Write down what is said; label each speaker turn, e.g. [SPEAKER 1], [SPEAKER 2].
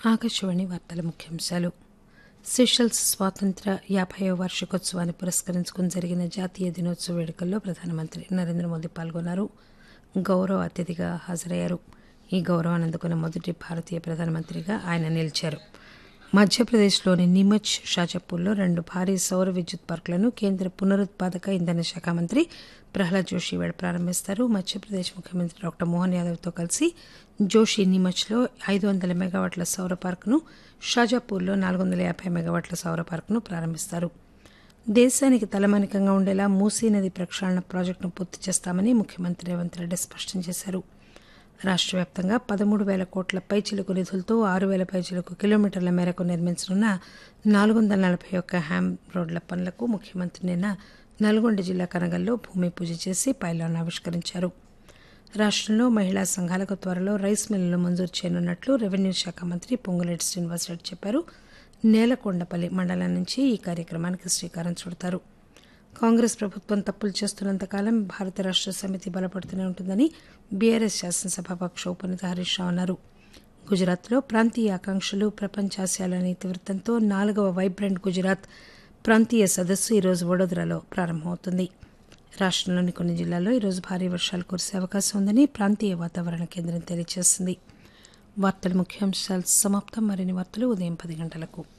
[SPEAKER 1] ఆకాశవాణి వార్తల ముఖ్యాంశాలు సెషల్స్ స్వాతంత్ర్య యాభైవ వార్షికోత్సవాన్ని పురస్కరించుకుని జరిగిన జాతీయ దినోత్సవ వేడుకల్లో ప్రధానమంత్రి నరేంద్ర మోదీ పాల్గొన్నారు గౌరవ అతిథిగా హాజరయ్యారు ఈ గౌరవాన్ని అందుకున్న మొదటి భారతీయ ప్రధానమంత్రిగా ఆయన నిలిచారు మధ్యప్రదేశ్లోని నిమచ్ షాజపూర్లో రెండు భారీ సౌర విద్యుత్ పార్కులను కేంద్ర పునరుత్పాదక ఇంధన శాఖ మంత్రి ప్రహ్లాద్ జోషి వేళ ప్రారంభిస్తారు మధ్యప్రదేశ్ ముఖ్యమంత్రి డాక్టర్ మోహన్ యాదవ్తో కలిసి జోషి నిమచ్లో ఐదు వందల మెగావాట్ల సౌర పార్కును షాజాపూర్లో నాలుగు వందల యాభై మెగావాట్ల సౌర పార్కును ప్రారంభిస్తారు దేశానికి తలమానికంగా ఉండేలా మూసీ నది ప్రక్షాళన ప్రాజెక్టును పూర్తి చేస్తామని ముఖ్యమంత్రి రేవంత్ రెడ్డి స్పష్టం చేశారు రాష్ట్ర వ్యాప్తంగా పదమూడు వేల కోట్ల పైచిలుకు నిధులతో ఆరు వేల పైచిలుకు కిలోమీటర్ల మేరకు నిర్మించనున్న నాలుగు వందల నలభై ఒక్క హ్యామ్ రోడ్ల పనులకు ముఖ్యమంత్రి నిన్న నల్గొండ జిల్లా కనగల్లో భూమి పూజ చేసి పైలాన్ ఆవిష్కరించారు రాష్టంలో మహిళా సంఘాలకు త్వరలో రైస్ మిల్లులు మంజూరు చేయనున్నట్లు రెవెన్యూ శాఖ మంత్రి పొంగులేటి శ్రీనివాసరెడ్డి చెప్పారు నేలకొండపల్లి మండలం నుంచి ఈ కార్యక్రమానికి శ్రీకారం చుడతారు కాంగ్రెస్ ప్రభుత్వం తప్పులు చేస్తున్నంతకాలం భారత రాష్ట్ర సమితి బలపడుతూనే ఉంటుందని బీఆర్ఎస్ శాసనసభాపక్ష ఉపనేత హరీష్ రావు అన్నారు గుజరాత్లో ప్రాంతీయ ఆకాంక్షలు ప్రపంచ ఆశయాల ఇతివృత్తంతో నాలుగవ వైబ్రెంట్ గుజరాత్ ప్రాంతీయ సదస్సు ఈరోజు వడోదరాలో ప్రారంభమవుతుంది రాష్టంలోని కొన్ని జిల్లాల్లో ఈరోజు భారీ వర్షాలు కురిసే అవకాశం ఉందని ప్రాంతీయ వాతావరణ కేంద్రం తెలియజేసింది వార్తల ముఖ్యాంశాలు సమాప్తం మరిన్ని వార్తలు ఉదయం పది గంటలకు